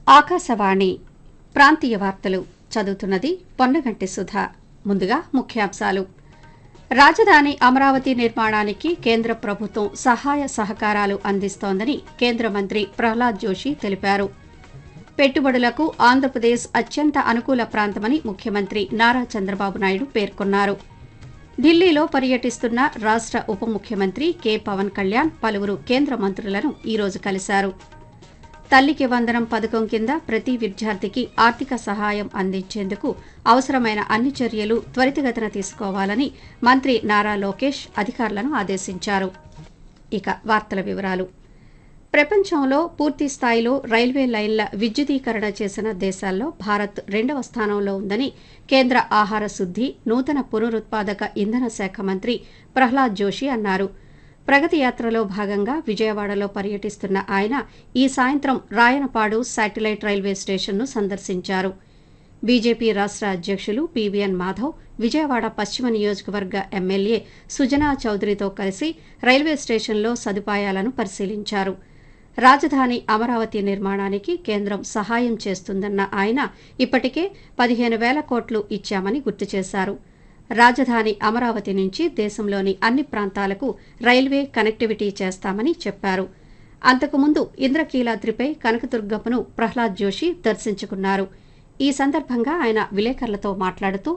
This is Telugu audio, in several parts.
ఆకాశవాణి ప్రాంతీయ వార్తలు చదువుతున్నది పొన్నగంటి సుధ ముందుగా ముఖ్యాంశాలు రాజధాని అమరావతి నిర్మాణానికి కేంద్ర ప్రభుత్వం సహాయ సహకారాలు అందిస్తోందని కేంద్ర మంత్రి ప్రహ్లాద్ జోషి తెలిపారు పెట్టుబడులకు ఆంధ్రప్రదేశ్ అత్యంత అనుకూల ప్రాంతమని ముఖ్యమంత్రి నారా చంద్రబాబు నాయుడు పేర్కొన్నారు ఢిల్లీలో పర్యటిస్తున్న రాష్ట ఉప ముఖ్యమంత్రి కె పవన్ కళ్యాణ్ పలువురు కేంద్ర మంత్రులను ఈరోజు కలిశారు తల్లికి వందనం పథకం కింద ప్రతి విద్యార్థికి ఆర్థిక సహాయం అందించేందుకు అవసరమైన అన్ని చర్యలు త్వరితగతిన తీసుకోవాలని మంత్రి నారా లోకేష్ అధికారులను ఆదేశించారు ఇక వార్తల వివరాలు ప్రపంచంలో పూర్తి స్థాయిలో రైల్వే లైన్ల విద్యుదీకరణ చేసిన దేశాల్లో భారత్ రెండవ స్థానంలో ఉందని కేంద్ర ఆహార శుద్ది నూతన పునరుత్పాదక ఇంధన శాఖ మంత్రి ప్రహ్లాద్ జోషి అన్నారు ప్రగతి యాత్రలో భాగంగా విజయవాడలో పర్యటిస్తున్న ఆయన ఈ సాయంత్రం రాయనపాడు శాటిలైట్ రైల్వే స్టేషన్ను సందర్శించారు బీజేపీ రాష్ట్ర అధ్యక్షులు పీవీఎన్ మాధవ్ విజయవాడ పశ్చిమ నియోజకవర్గ ఎమ్మెల్యే సుజనా చౌదరితో కలిసి రైల్వే స్టేషన్లో సదుపాయాలను పరిశీలించారు రాజధాని అమరావతి నిర్మాణానికి కేంద్రం సహాయం చేస్తుందన్న ఆయన ఇప్పటికే పదిహేను వేల కోట్లు ఇచ్చామని గుర్తు చేశారు రాజధాని అమరావతి నుంచి దేశంలోని అన్ని ప్రాంతాలకు రైల్వే కనెక్టివిటీ చేస్తామని చెప్పారు అంతకుముందు ఇంద్రకీలాద్రిపై కనకదుర్గమ్మను ప్రహ్లాద్ జోషి దర్శించుకున్నారు ఈ సందర్భంగా ఆయన విలేకరులతో మాట్లాడుతూ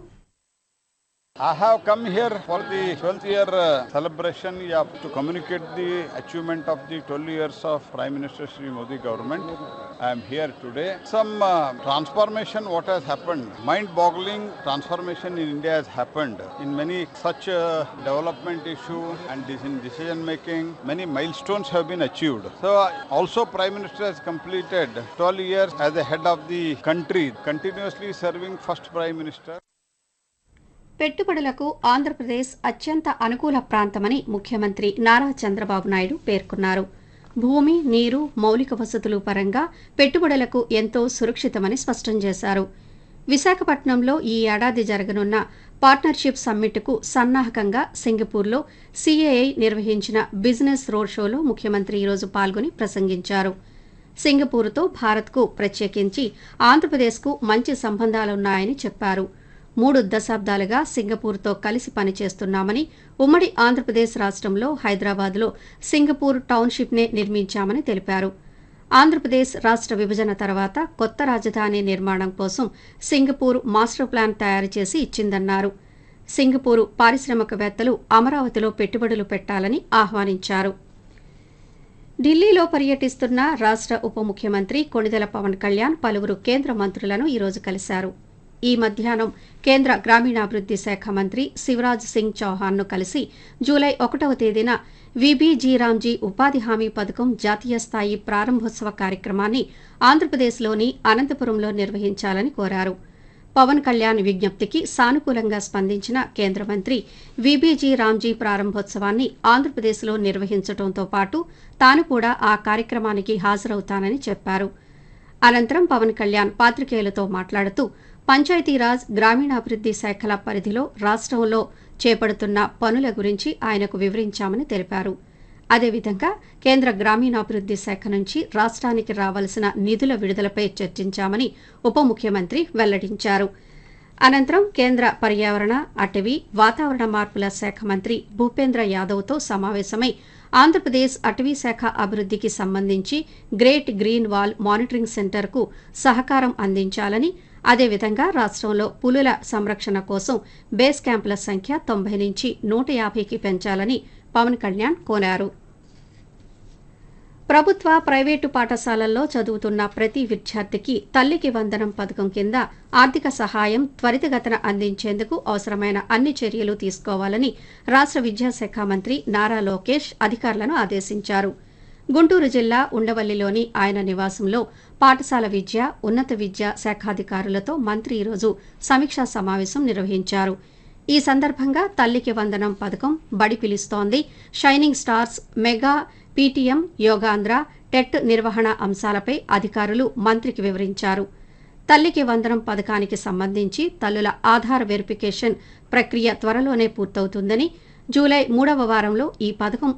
I have come here for the 12th year uh, celebration yeah, to communicate the achievement of the 12 years of Prime Minister Sri Modi government. I am here today. Some uh, transformation what has happened, mind-boggling transformation in India has happened in many such uh, development issue and this in decision making. Many milestones have been achieved. So uh, also Prime Minister has completed 12 years as the head of the country, continuously serving first Prime Minister. పెట్టుబడులకు ఆంధ్రప్రదేశ్ అత్యంత అనుకూల ప్రాంతమని ముఖ్యమంత్రి నారా చంద్రబాబు నాయుడు పేర్కొన్నారు భూమి నీరు మౌలిక వసతులు పరంగా పెట్టుబడులకు ఎంతో సురక్షితమని స్పష్టం చేశారు విశాఖపట్నంలో ఈ ఏడాది జరగనున్న పార్ట్నర్షిప్ సమ్మిట్కు సన్నాహకంగా సింగపూర్లో సీఏఐ నిర్వహించిన బిజినెస్ రోడ్ షోలో ముఖ్యమంత్రి ఈరోజు పాల్గొని ప్రసంగించారు సింగపూర్తో భారత్కు ప్రత్యేకించి ఆంధ్రప్రదేశ్కు మంచి సంబంధాలున్నాయని చెప్పారు మూడు దశాబ్దాలుగా సింగపూర్తో కలిసి పనిచేస్తున్నామని ఉమ్మడి ఆంధ్రప్రదేశ్ రాష్ట్రంలో హైదరాబాద్లో సింగపూర్ టౌన్షిప్నే నిర్మించామని తెలిపారు ఆంధ్రప్రదేశ్ రాష్ట్ర విభజన తర్వాత కొత్త రాజధాని నిర్మాణం కోసం సింగపూర్ మాస్టర్ ప్లాన్ తయారు చేసి ఇచ్చిందన్నారు సింగపూరు పారిశ్రామికవేత్తలు అమరావతిలో పెట్టుబడులు పెట్టాలని ఆహ్వానించారు ఢిల్లీలో పర్యటిస్తున్న రాష్ట్ర ఉప ముఖ్యమంత్రి కొణిదెల పవన్ కళ్యాణ్ పలువురు కేంద్ర మంత్రులను ఈరోజు కలిశారు ఈ మధ్యాహ్నం కేంద్ర గ్రామీణాభివృద్ది శాఖ మంత్రి శివరాజ్ సింగ్ చౌహాన్ను కలిసి జూలై ఒకటవ తేదీన విబీజీరామ్జీ ఉపాధి హామీ పథకం జాతీయ స్థాయి ప్రారంభోత్సవ కార్యక్రమాన్ని ఆంధ్రప్రదేశ్లోని అనంతపురంలో నిర్వహించాలని కోరారు పవన్ కళ్యాణ్ విజ్ఞప్తికి సానుకూలంగా స్పందించిన కేంద్ర మంత్రి విబీజీ రామ్జీ ప్రారంభోత్సవాన్ని ఆంధ్రప్రదేశ్లో నిర్వహించడంతో పాటు తాను కూడా ఆ కార్యక్రమానికి హాజరవుతానని చెప్పారు అనంతరం పవన్ కళ్యాణ్ పాత్రికేయులతో మాట్లాడుతూ పంచాయతీరాజ్ గ్రామీణాభివృద్ది శాఖల పరిధిలో రాష్ట్రంలో చేపడుతున్న పనుల గురించి ఆయనకు వివరించామని తెలిపారు అదేవిధంగా కేంద్ర గ్రామీణాభివృద్ది శాఖ నుంచి రాష్ట్రానికి రావాల్సిన నిధుల విడుదలపై చర్చించామని ఉప ముఖ్యమంత్రి వెల్లడించారు అనంతరం కేంద్ర పర్యావరణ అటవీ వాతావరణ మార్పుల శాఖ మంత్రి భూపేంద్ర యాదవ్తో సమావేశమై ఆంధ్రప్రదేశ్ అటవీ శాఖ అభివృద్ధికి సంబంధించి గ్రేట్ గ్రీన్ వాల్ మానిటరింగ్ సెంటర్కు సహకారం అందించాలని అదేవిధంగా రాష్ట్రంలో పులుల సంరక్షణ కోసం బేస్ క్యాంపుల సంఖ్య తొంభై నుంచి నూట యాభైకి పెంచాలని పవన్ కళ్యాణ్ కోరారు ప్రభుత్వ ప్రైవేటు పాఠశాలల్లో చదువుతున్న ప్రతి విద్యార్థికి తల్లికి వందనం పథకం కింద ఆర్థిక సహాయం త్వరితగతిన అందించేందుకు అవసరమైన అన్ని చర్యలు తీసుకోవాలని రాష్ట్ర విద్యాశాఖ మంత్రి నారా లోకేష్ అధికారులను ఆదేశించారు గుంటూరు జిల్లా ఉండవల్లిలోని ఆయన నివాసంలో పాఠశాల విద్య ఉన్నత విద్య శాఖాధికారులతో మంత్రి ఈరోజు సమీక్షా సమావేశం నిర్వహించారు ఈ సందర్భంగా తల్లికి వందనం పథకం బడి పిలుస్తోంది shining stars mega PTM Yogandhra TET నిర్వహణ అంశాలపై అధికారులు మంత్రికి వివరించారు తల్లికి వందనం పథకానికి సంబంధించి తల్లుల ఆధార్ వెరిఫికేషన్ ప్రక్రియ త్వరలోనే పూర్తవుతుందని జూలై మూడవ వారంలో ఈ పథకం